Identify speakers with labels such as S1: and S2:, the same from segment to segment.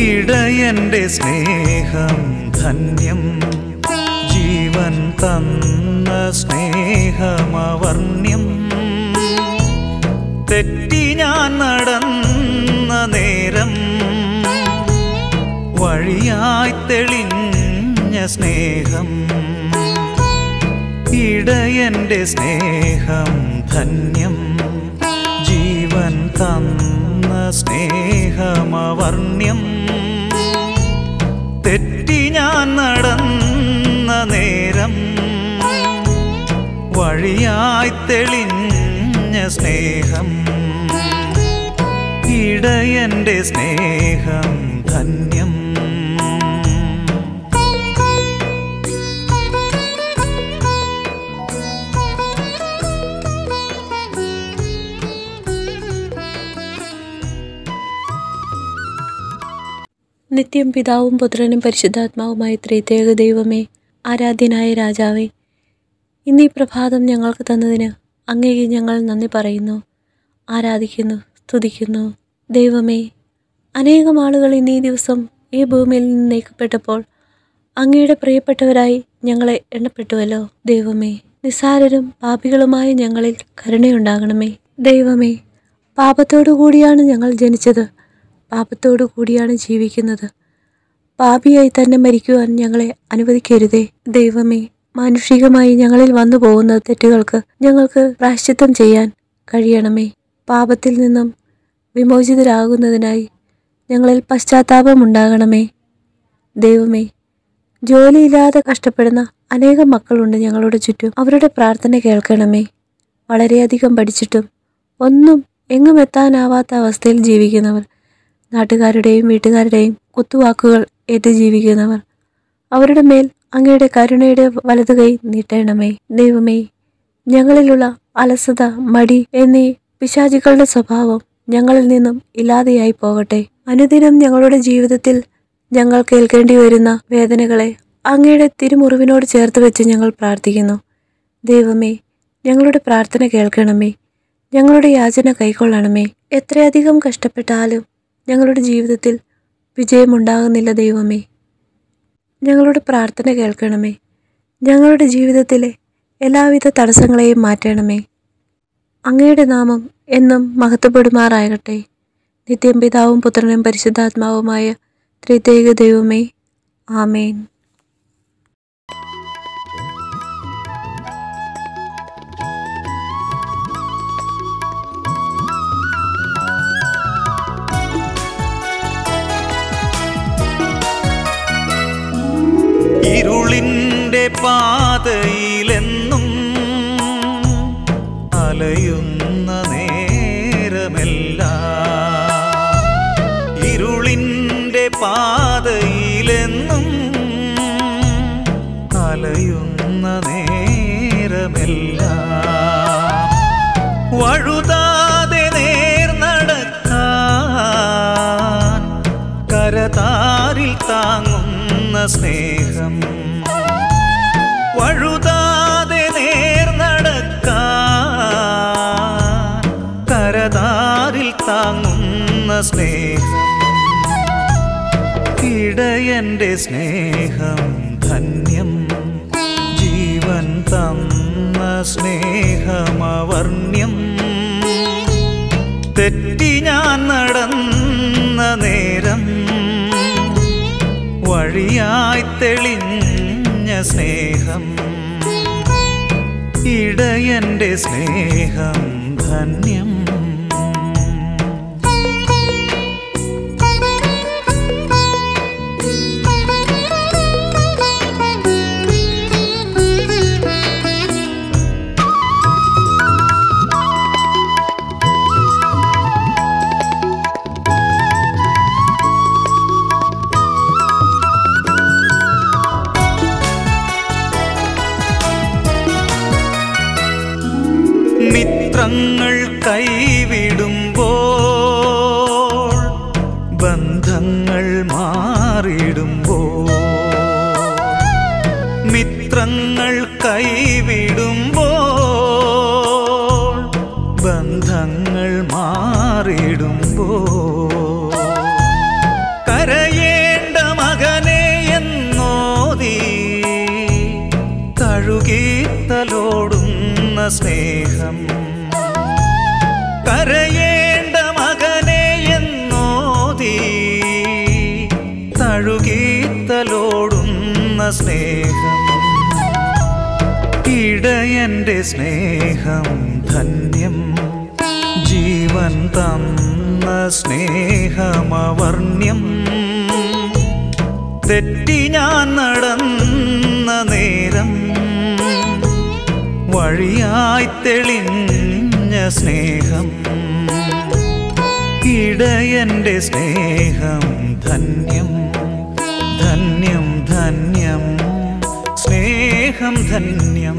S1: ഇടയന്റെ സ്നേഹം ധന്യം ജീവൻ തന്ന സ്നേഹമവർണ്യം തെറ്റി ഞാൻ നടന്ന നേരം വഴിയായി തെളിഞ്ഞ സ്നേഹം ഇടയന്റെ സ്നേഹം ധന്യം ജീവൻ തന്ന സ്നേഹമവർണ്യം തെറ്റി ഞാൻ നടന്ന നേരം വഴിയായി തെളിഞ്ഞ സ്നേഹം ഇടയന്റെ സ്നേഹം ധന്യം
S2: നിത്യം പിതാവും പുത്രനും പരിശുദ്ധാത്മാവുമായ ത്രിത്യേക ദൈവമേ ആരാധ്യനായ രാജാവേ ഇന്നീ പ്രഭാതം ഞങ്ങൾക്ക് തന്നതിന് അങ്ങേക്ക് ഞങ്ങൾ നന്ദി പറയുന്നു ആരാധിക്കുന്നു സ്തുതിക്കുന്നു ദൈവമേ അനേകം ആളുകൾ ഇന്നീ ദിവസം ഈ ഭൂമിയിൽ നിന്ന് നീക്കപ്പെട്ടപ്പോൾ അങ്ങയുടെ പ്രിയപ്പെട്ടവരായി ഞങ്ങളെ എണ്ണപ്പെട്ടുവല്ലോ ദൈവമേ നിസ്സാരരും പാപികളുമായ ഞങ്ങളിൽ കരുണയുണ്ടാകണമേ ദൈവമേ പാപത്തോടു കൂടിയാണ് ഞങ്ങൾ ജനിച്ചത് പാപത്തോടു കൂടിയാണ് ജീവിക്കുന്നത് പാപിയായി തന്നെ മരിക്കുവാൻ ഞങ്ങളെ അനുവദിക്കരുതേ ദൈവമേ മാനുഷികമായി ഞങ്ങളിൽ വന്നു പോകുന്ന തെറ്റുകൾക്ക് ഞങ്ങൾക്ക് പ്രാശ്ചിത്തം ചെയ്യാൻ കഴിയണമേ പാപത്തിൽ നിന്നും വിമോചിതരാകുന്നതിനായി ഞങ്ങളിൽ പശ്ചാത്താപമുണ്ടാകണമേ ദൈവമേ ജോലിയില്ലാതെ കഷ്ടപ്പെടുന്ന അനേകം മക്കളുണ്ട് ഞങ്ങളുടെ ചുറ്റും അവരുടെ പ്രാർത്ഥന കേൾക്കണമേ വളരെയധികം പഠിച്ചിട്ടും ഒന്നും എങ്ങും എത്താനാവാത്ത അവസ്ഥയിൽ ജീവിക്കുന്നവർ നാട്ടുകാരുടെയും വീട്ടുകാരുടെയും കുത്തുവാക്കുകൾ ഏറ്റ് ജീവിക്കുന്നവർ അവരുടെ മേൽ അങ്ങയുടെ കരുണയുടെ വലതുകൈ നീട്ടണമേ ദൈവമേ ഞങ്ങളിലുള്ള അലസത മടി എന്നീ പിശാചുക്കളുടെ സ്വഭാവം ഞങ്ങളിൽ നിന്നും ഇല്ലാതെയായി പോകട്ടെ അനുദിനം ഞങ്ങളുടെ ജീവിതത്തിൽ ഞങ്ങൾ കേൾക്കേണ്ടി വരുന്ന വേദനകളെ അങ്ങയുടെ തിരുമുറിവിനോട് ചേർത്ത് വെച്ച് ഞങ്ങൾ പ്രാർത്ഥിക്കുന്നു ദൈവമേ ഞങ്ങളുടെ പ്രാർത്ഥന കേൾക്കണമേ ഞങ്ങളുടെ യാചന കൈക്കൊള്ളണമേ എത്രയധികം കഷ്ടപ്പെട്ടാലും ഞങ്ങളുടെ ജീവിതത്തിൽ വിജയമുണ്ടാകുന്നില്ല ദൈവമേ ഞങ്ങളുടെ പ്രാർത്ഥന കേൾക്കണമേ ഞങ്ങളുടെ ജീവിതത്തിലെ എല്ലാവിധ തടസ്സങ്ങളെയും മാറ്റണമേ അങ്ങയുടെ നാമം എന്നും മഹത്വപ്പെടുമാറാകട്ടെ നിത്യം പിതാവും പുത്രനും പരിശുദ്ധാത്മാവുമായ ത്രിതേക ദൈവമേ ആമേൻ
S1: ഇരുളിൻ്റെ പാതയിലെന്നും അലയുന്ന നേരമെല്ലാം ഇരുളിൻ്റെ പാതയിലെന്നും അലയുന്ന നേരമെല്ലാം വഴുതാതെ നേർ നടക്കാൻ കരതാരിൽ താങ്ങുന്ന സ്നേഹം വഴുതാതെ നേർ നടക്കാൻ കരതാരിൽ താങ്ങുന്ന സ്നേഹം ഇടയന്റെ സ്നേഹം ധന്യം ജീവൻ തന്ന സ്നേഹമവർണ്യം തെറ്റി ഞാൻ നടന്ന നേരം വഴിയായി തെളിഞ്ഞ സ്നേഹം ഇടയന്റെ സ്നേഹം ധന്യം മിത്രങ്ങൾ കൈവിടുമ്പോൾ ബന്ധങ്ങൾ മാറിടുമ്പോൾ മിത്രങ്ങൾ കൈവിടുമ്പോൾ ബന്ധങ്ങൾ മാറിടുമ്പോൾ കരയ സ്നേഹം കരയേണ്ട മകനെ എന്നോതി തഴുകിത്തലോടുന്ന സ്നേഹം ഇടയന്റെ സ്നേഹം ധന്യം ജീവൻ തന്ന സ്നേഹമവർണ്യം തെറ്റി ഞാൻ നടന്ന നേരം വഴിയായി തെളിഞ്ഞ സ്നേഹം ഇടയന്റെ സ്നേഹം ധന്യം ധന്യം ധന്യം സ്നേഹം ധന്യം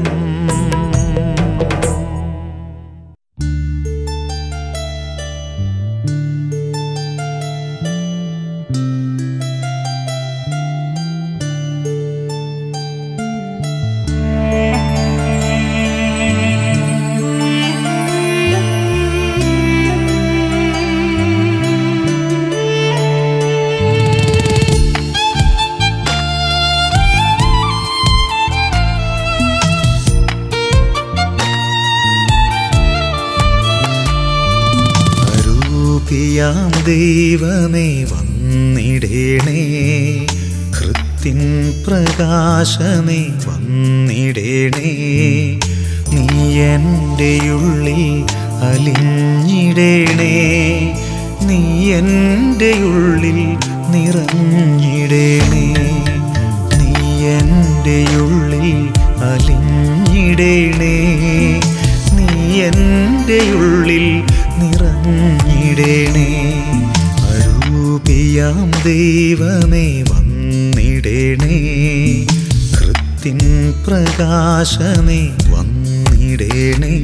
S1: അരൂപിയാം ദൈവമേ വന്നിടേണേ കൃത്തിൻ പ്രകാശമേ വന്നിടേണേ നീ എൻ്റെ ഉള്ളിൽ അലിഞ്ഞിടേണേ നീ എൻ്റെ ഉള്ളിൽ നിറഞ്ഞിടേണേ നീ എൻ്റെ ഉള്ളിൽ അലിഞ്ഞിടേണേ നീ എൻ്റെ ഉള്ളിൽ നിറഞ്ഞിടേണേ അരൂപിയാം ദൈവമേ വന്നിടേണേ കൃത്തിൻ പ്രകാശമേ വന്നിടേണേ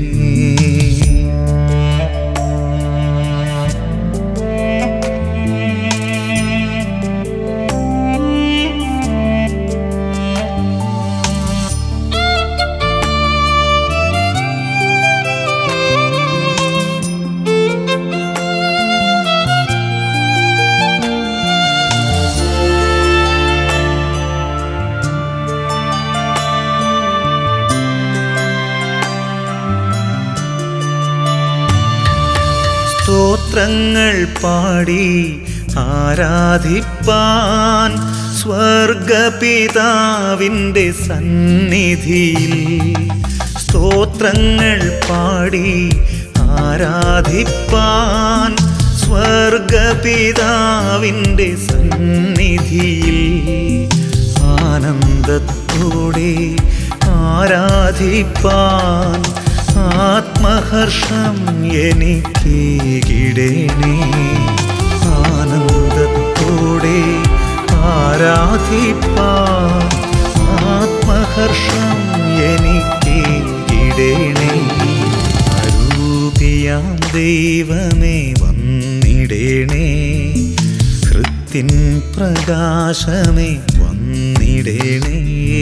S1: സ്തോത്രങ്ങൾ പാടി ആരാധിപ്പാൻ സ്വർഗപിതാവിൻ്റെ സന്നിധിയിൽ സ്തോത്രങ്ങൾ പാടി ആരാധിപ്പാൻ സ്വർഗപിതാവിൻ്റെ സന്നിധിയിൽ ആനന്ദത്തോടെ ആരാധിപ്പാൻ ആത്മഹർഷം എനിക്കേകിടേണേ ആനന്ദത്തോടെ ആരാധിപ്പാൻ ആത്മഹർഷം എനിക്കേകിടേണേ അരൂപിയാം ദൈവമേ വന്നിടേണേ കൃത്തിൻ പ്രകാശമേ വന്നിടേണേ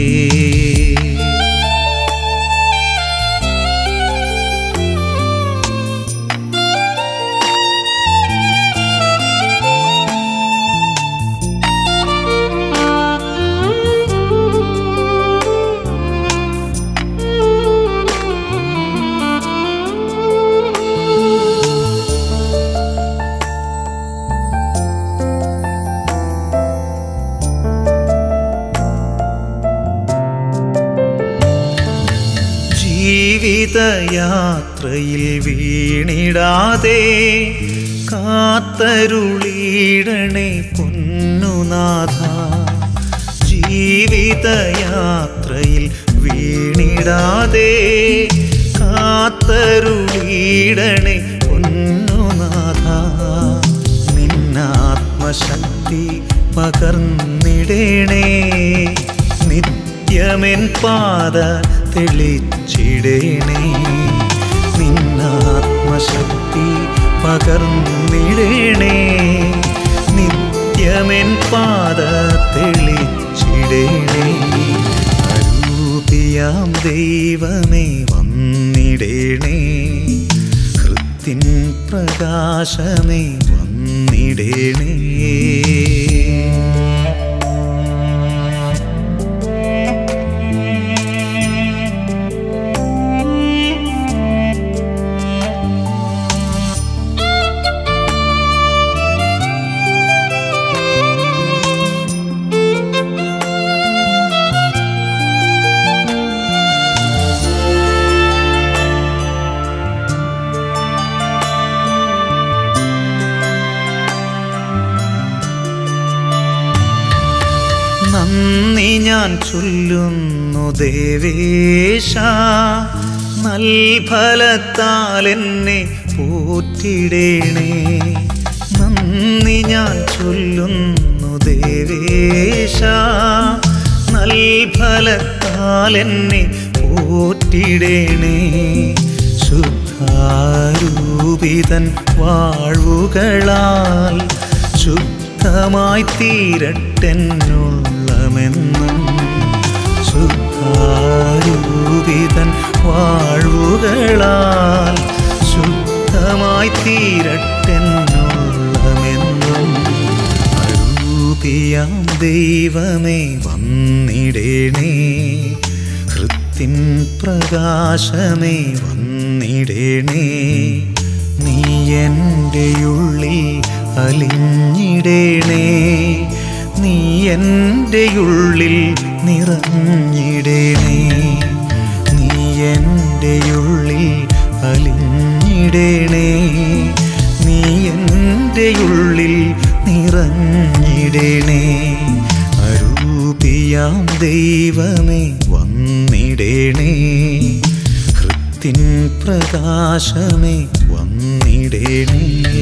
S1: ജീവിതയാത്രയിൽ വീണിടാതെ കാത്തരുളീടണേ പൊന്നുനാഥ ജീവിതയാത്രയിൽ വീണിടാതെ കാത്തരുളീടണേ പൊന്നുനാഥ നിന്നാത്മശക്തി പകർന്നിടണേ നിത്യമെൻ പാത തെളിച്ചിടേണേ നിന്നാത്മശക്തി പകർന്നിടേണേ നിത്യമെൻ പാത തെളിച്ചിടേണേ അരൂപിയാം ദൈവമേ വന്നിടേണേ കൃത്തിൻ പ്രകാശമേ വന്നിടേണേ നന്ദി ഞാൻ ചൊല്ലുന്നു ദേവേശ നൽഫലത്താൽ എന്നെ പോറ്റിടേണേ നന്ദി ഞാൻ ചൊല്ലുന്നു ദേവേശ നൽഫലത്താൽ എന്നെ പോറ്റിടേണേ ശുദ്ധാരൂപിതൻ വാഴ്വുകളാൽ ശുദ്ധമായി തീരട്ടെന്നുള്ളമെന്നും ശുദ്ധാരൂപിതൻ വാഴ്വുകളാൽ ശുദ്ധമായി തീരട്ടെന്നുള്ളമെന്നും അരൂപിയാം ദൈവമേ വന്നിടേണേ ഹൃത്തിൻ പ്രകാശമേ വന്നിടേണേ നീ എൻ്റെ ഉള്ളിൽ അലിഞ്ഞിടേണേ നീ എൻ്റെ ഉള്ളിൽ നിറഞ്ഞിടേണേ നീ എൻ്റെ ഉള്ളിൽ അലിഞ്ഞിടേണേ നീ എൻ്റെ ഉള്ളിൽ നിറഞ്ഞിടേണേ അരൂപിയാം ദൈവമേ വന്നിടേണേ ഹൃത്തിൻ പ്രകാശമേ വന്നിടേണേ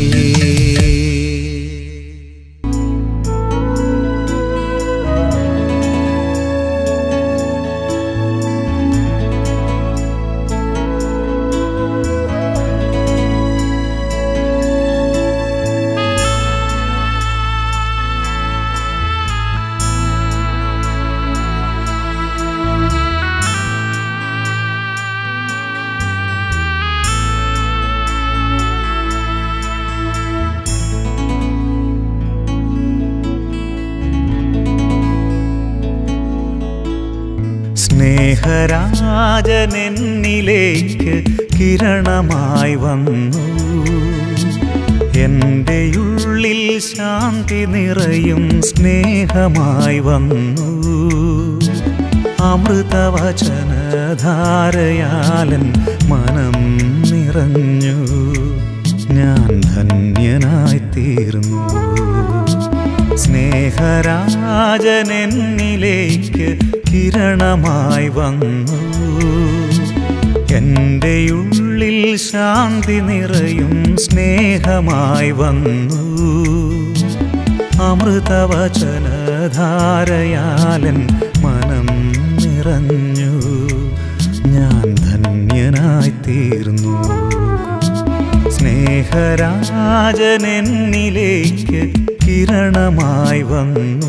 S1: സ്നേഹരാജനെന്നിലേക്ക് കിരണമായി വന്നു എൻ്റെ ഉള്ളിൽ ശാന്തി നിറയും സ്നേഹമായി വന്നു അമൃതവചനധാരയാലൻ മനം നിറഞ്ഞു ഞാൻ ധന്യനായി തീർന്നു സ്നേഹരാജനെന്നിലേക്ക് കിരണമായി വന്നു എൻ്റെ ഉള്ളിൽ ശാന്തി നിറയും സ്നേഹമായി വന്നു അമൃതവചനധാരയാലൻ മനം നിറഞ്ഞു ഞാൻ ധന്യനായി തീർന്നു സ്നേഹരാജനെന്നിലേക്ക് കിരണമായി വന്നു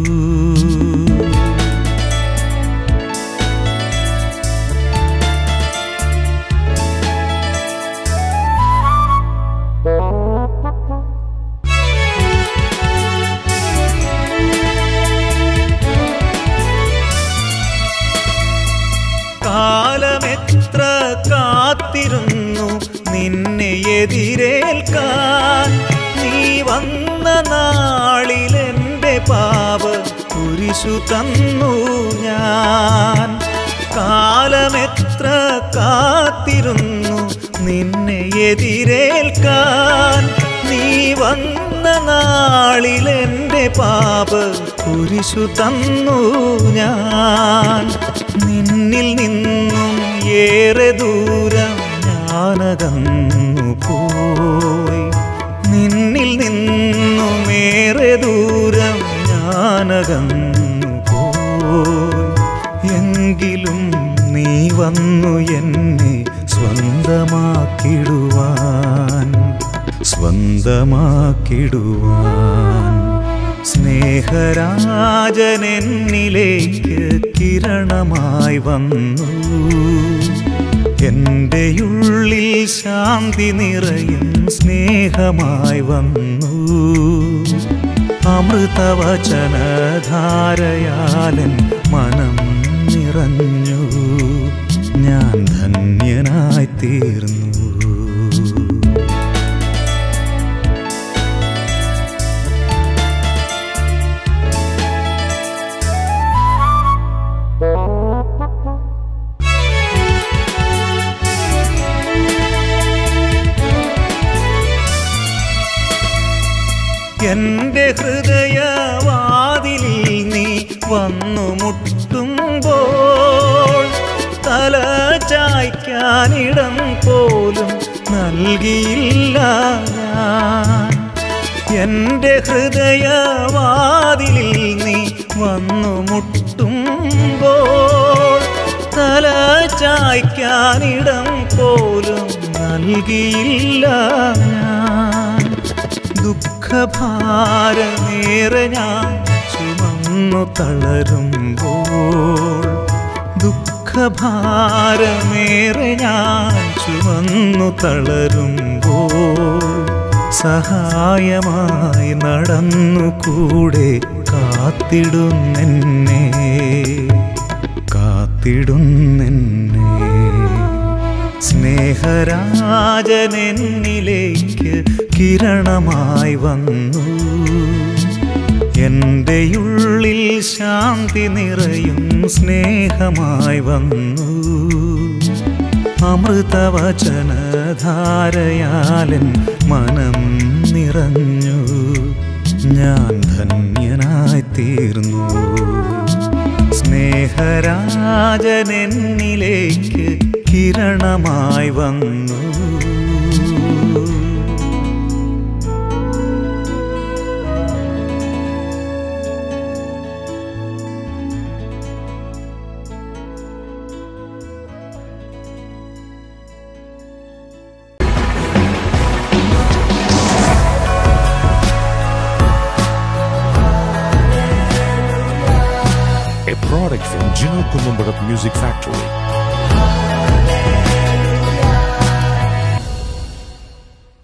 S1: കാലമെത്ര കാത്തിരുന്നു നിന്നെ എതിരേൽക്കാൻ നീ വന്ന നാളിൽ എൻ്റെ പാപ കുരിശു തന്നു ഞാൻ കാലമെത്ര കാത്തിരുന്നു നിന്നെ എതിരേൽക്കാൻ നീ വന്ന നാളിൽ എൻ്റെ പാപ കുരിശു തന്നു ഞാൻ നിന്നിൽ നിന്നും ഏറെ ദൂരം ഞാനകന്നു പോയി നിന്നിൽ നിന്നും ഏറെ ദൂരം ഞാനകന്നു പോയി എങ്കിലും നീ വന്നു എന്നെ സ്വന്തമാക്കിടുവാൻ സ്വന്തമാക്കിടുവാൻ സ്നേഹരാജനെന്നിലേക്ക് കിരണമായി വന്നു എൻ്റെ ഉള്ളിൽ ശാന്തി നിറയും സ്നേഹമായി വന്നു അമൃതവചനധാരയാലൻ മനം നിറഞ്ഞു ഞാൻ ധന്യനായി തീർന്നു എൻ്റെ ഹൃദയവാതിലിൽ നീ വന്നു ചായ്ക്കാനിടം പോലും നൽകിയില്ല ഞാൻ എന്റെ ഹൃദയവാതിലിൽ നീ വന്നു മുട്ടുമ്പോൾ തല ചായ്ക്കാനിടം പോലും നൽകിയില്ല ഞാൻ ദുഃഖഭാരമേറെ ഞാൻ ചുമന്നു തളരുമ്പോൾ ദുഃഖഭാരമേറെ ഞാൻ ചുമന്നു തളരുമ്പോൾ സഹായമായി നടന്നു കൂടെ കാത്തിടുന്നെന്നെ കാത്തിടുന്നെന്നെ സ്നേഹരാജനെന്നിലേക്ക് കിരണമായി വന്നു എൻ്റെ ഉള്ളിൽ ശാന്തി നിറയും സ്നേഹമായി വന്നു അമൃതവചനധാരയാലൻ മനം നിറഞ്ഞു ഞാൻ ധന്യനായി തീർന്നു സ്നേഹരാജനെന്നിലേക്ക് കിരണമായി വന്നു
S3: a product from Gino Columbarat Music Factory.